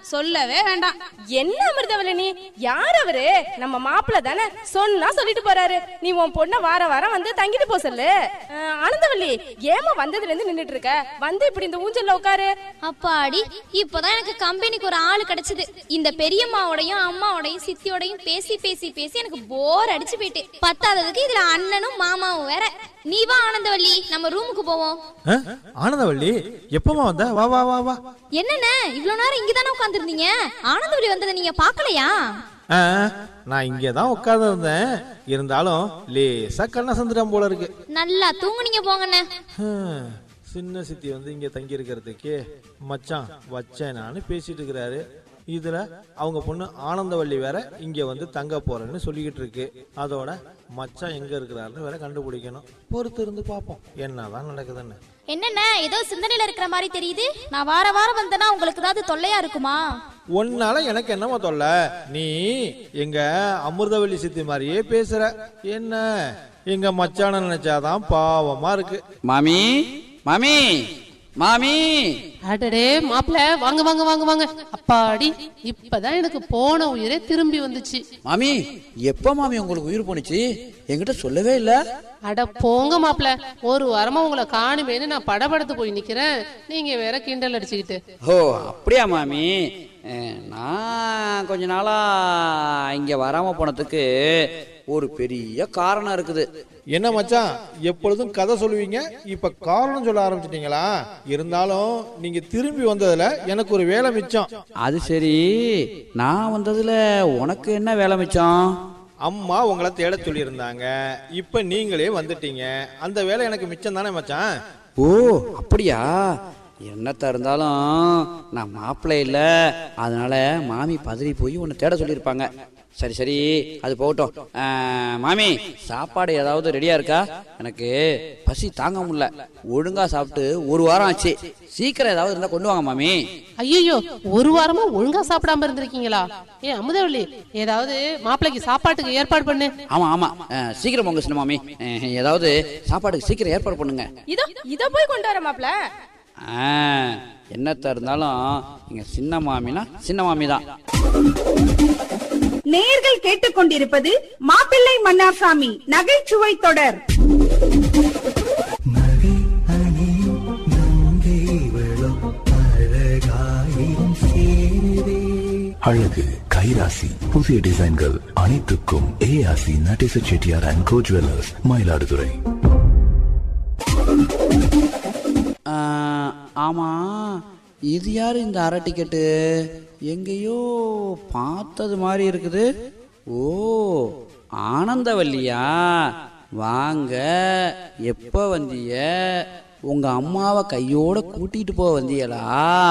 சொல்லவே வேண்டாம் என்ன அமிர்தவல்லி நீ யார் அவரு நம்ம மாப்பிள்ள தானே சொன்னா சொல்லிட்டு போறாரு நீ உன் பொண்ண வார வாரம் வந்து தங்கிட்டு போ சொல்லு அஹ், ஆனந்தவல்லி ஏமா வந்ததுல இருந்து நின்னுட்டு இருக்க வந்து இப்படி இந்த ஊஞ்சல்ல உட்காரு அப்பாடி இப்பதான் எனக்கு கம்பெனிக்கு ஒரு ஆளு கிடைச்சது இந்த பெரியம்மாவோடையும் அம்மாவோடையும் சித்தியோடையும் பேசி பேசி பேசி எனக்கு போர் அடிச்சு போயிட்டு பத்தாததுக்கு இதுல அண்ணனும் மாமாவும் வேற நீ வா ஆனந்தவள்ளி நம்ம ரூமுக்கு போவோம் ஆ? ஆனந்தவள்ளி எப்பமா வந்த வா வா வா வா என்னண்ணே இவ்வளவு நேரம் இங்கதானே உட்காந்துருந்தீங்க ஆனந்தவள்ளி வந்ததை நீங்க பாக்கலையா ஆ, நான் இங்கே தான் உட்கார்ந்து இருந்தாலும் லேசா கண்ண சந்திரம் போல இருக்கு நல்லா தூங்குனீங்க போங்கண்ணே ஹம், சின்ன சித்தி வந்து இங்க தங்கி இருக்கிறதுக்கு மச்சான் வச்சேனான்னு பேசிட்டு இருக்கிறாரு இதுல அவங்க பொண்ணு ஆனந்தவள்ளி வேற இங்க வந்து தங்க போறேன்னு சொல்லிக்கிட்டு இருக்கு அதோட மச்சான் எங்க இருக்கிறாருன்னு வேற கண்டுபிடிக்கணும் பொறுத்து இருந்து பார்ப்போம் என்னதான் நடக்குதுன்னு என்னண்ணே ஏதோ சிந்தனையில இருக்கிற மாதிரி தெரியுது நான் வார வாரம் வந்தேன்னா உங்களுக்கு ஏதாவது தொல்லையா இருக்குமா உன்னால எனக்கு என்னமோ தொல்ல நீ எங்க அமிர்தவள்ளி சித்தி மாதிரியே பேசுற என்ன எங்க மச்சான நினைச்சாதான் பாவமா இருக்கு மாமி மாமி மாமி அடடே மாப்பிள வாங்க வாங்க வாங்க வாங்க அப்பாடி இப்பதான் எனக்கு போன உயிரே திரும்பி வந்துச்சு மாமி எப்ப மாமி உங்களுக்கு உயிர் போனுச்சு என்கிட்ட சொல்லவே இல்ல அட போங்க மாப்பிள ஒரு வாரமா உங்களை காணுமேனு நான் படபடத்து போய் நிக்கிறேன் நீங்க வேற கிண்டல் அடிச்சுக்கிட்டு ஓ அப்படியா மாமி அஹ், நான் கொஞ்ச நாளா இங்க வராம போனதுக்கு ஒரு பெரிய காரணம் இருக்குது என்ன மச்சான் எப்பொழுதும் கதை சொல்லுவீங்க இப்ப காரணம் சொல்ல ஆரம்பிச்சிட்டீங்களா இருந்தாலும் நீங்க திரும்பி வந்ததுல எனக்கு ஒரு வேலை மிச்சம் அது சரி நான் வந்ததுல உனக்கு என்ன வேலை மிச்சம் அம்மா உங்களை தேட சொல்லியிருந்தாங்க இப்ப நீங்களே வந்துட்டீங்க அந்த வேலை எனக்கு மிச்சம் தானே மச்சான் ஓ அப்படியா என்னத்தா இருந்தாலும் நான் மாப்பிள்ளை இல்ல அதனால மாமி பதறி போய் உன்னை தேட சொல்லியிருப்பாங்க சரி சரி அது போகட்டும் அஹ், மாமி சாப்பாடு ஏதாவது ரெடியா இருக்கா எனக்கு பசி தாங்க முடியல ஒழுங்கா சாப்பிட்டு ஒரு வாரம் ஆச்சு சீக்கிரம் ஏதாவது இருந்தா கொண்டு வாங்க மாமி ஐயோ ஒரு வாரமா ஒழுங்கா சாப்பிடாம இருந்திருக்கீங்களா ஏ அமுதவள்ளி ஏதாவது மாப்பிள்ளைக்கு சாப்பாட்டுக்கு ஏற்பாடு பண்ணு ஆமா ஆமா அஹ், சீக்கிரம் போங்க சின்ன மாமி அஹ், ஏதாவது சாப்பாடுக்கு சீக்கிரம் ஏற்பாடு பண்ணுங்க இதோ இத போய் கொண்டு வர மாப்பிள்ள ஆ, என்னத்தா இருந்தாலும் எங்க சின்ன மாமினா சின்ன மாமி தான் நேயர்கள் கேட்டுக்கொண்டிருப்பது மாப்பிள்ளை மன்னார்சாமி நகைச்சுவை தொடர் மழை அணியும் நங்கைவளம் அழகாயிரம் சேருதே அழகு கைராசி புதிய டிசைன்கள் அனைத்துக்கும் ஏஆசி Natesa Chettiar and co jewellers Mayiladuthurai ஆ, ஆமா இது யாரு இந்த அரை டிக்கெட்டு எங்கேயோ பார்த்தது மாதிரி இருக்குது ஓ ஆனந்தவல்லியா வாங்க எப்போ வந்தீங்க உங்க அம்மாவை கையோட கூட்டிட்டு போக வந்தீங்களா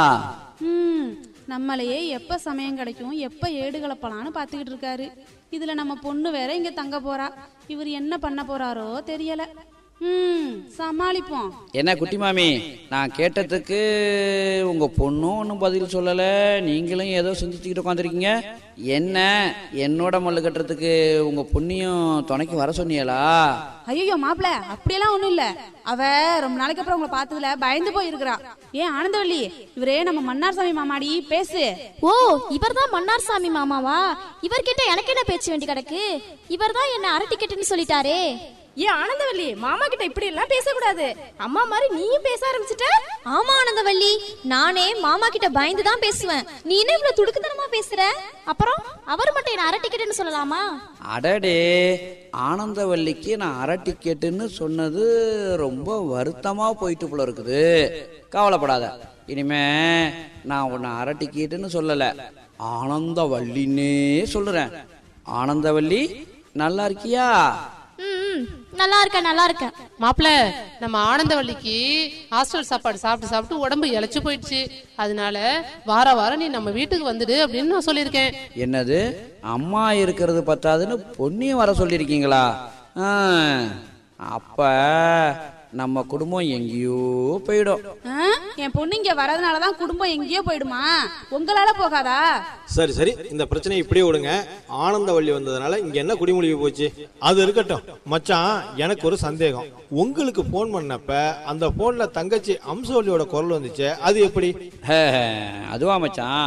ம் நம்மளையே எப்ப சமயம் கிடைக்கும் எப்ப ஏடு கலப்பலான்னு பாத்துக்கிட்டு இருக்காரு இதுல நம்ம பொண்ணு வேற இங்க தங்க போறா இவர் என்ன பண்ண போறாரோ தெரியல ம் சமாளிப்போம் என்ன குட்டி மாமி நான் கேட்டதுக்கு உங்க பொண்ணும் ஒன்றும் பதில் சொல்லல நீங்களும் ஏதோ சிந்திச்சுக்கிட்டு உட்காந்துருக்கீங்க என்ன என்னோட மல்லு கட்டுறதுக்கு உங்க பொண்ணையும் துணைக்கு வர சொன்னீங்களா ஐயோ மாப்பிள அப்படியெல்லாம் ஒண்ணும் இல்ல அவ ரொம்ப நாளைக்கு அப்புறம் உங்களை பார்த்ததுல பயந்து போயிருக்கிறா ஏன் ஆனந்தவள்ளி இவரே நம்ம மன்னார்சாமி மாமாடி பேசு ஓ இவர்தான் மன்னார்சாமி மாமாவா இவர்கிட்ட எனக்கு என்ன பேச்சு வேண்டி கிடக்கு இவர்தான் என்ன அரை டிக்கெட்டுன்னு சொல்லிட்டாரே ஏன் ஆனந்தவல்லி மாமா கிட்ட இப்படி எல்லாம் பேசக்கூடாது அம்மா மாதிரி நீயும் பேச ஆரம்பிச்சிட்ட ஆமா ஆனந்தவள்ளி நானே மாமா கிட்ட பயந்து தான் பேசுவேன் நீ என்ன இவ்வளவு துடுக்குத்தனமா பேசுற அப்புறம் அவர் மட்டும் என்ன அரை டிக்கெட்டுன்னு சொல்லலாமா அடடே ஆனந்தவல்லிக்கு நான் அரை டிக்கெட்டுன்னு சொன்னது ரொம்ப வருத்தமா போயிட்டு போல இருக்குது கவலைப்படாத இனிமே நான் உன்னை அரை டிக்கெட்டுன்னு சொல்லல ஆனந்தவல்லின்னே சொல்லுறேன் ஆனந்தவல்லி நல்லா இருக்கியா ம் நல்லா இருக்கேன் நல்லா இருக்கேன் மாப்பிள நம்ம ஆனந்தவள்ளிக்கு ஹாஸ்டல் சாப்பாடு சாப்பிட்டு சாப்பிட்டு உடம்பு இழைச்சு போயிடுச்சு அதனால வார வாரம் நீ நம்ம வீட்டுக்கு வந்துடு அப்படின்னு நான் சொல்லியிருக்கேன் என்னது அம்மா இருக்கிறது பத்தாதுன்னு பொண்ணையும் வர சொல்லியிருக்கீங்களா ஆ, அப்ப நம்ம குடும்பம் எங்கேயோ போயிடும் ஆ? என் பொண்ணு இங்க வரதுனாலதான் குடும்பம் எங்கேயோ போயிடுமா உங்களால போகாதா சரி சரி இந்த பிரச்சனையை இப்படியே விடுங்க ஆனந்தவள்ளி வந்ததுனால இங்க என்ன குடிமொழிவு போச்சு அது இருக்கட்டும் மச்சான் எனக்கு ஒரு சந்தேகம் உங்களுக்கு போன் பண்ணப்ப அந்த போன்ல தங்கச்சி அம்சவல்லியோட குரல் வந்துச்சு அது எப்படி ஹே, அதுவா மச்சான்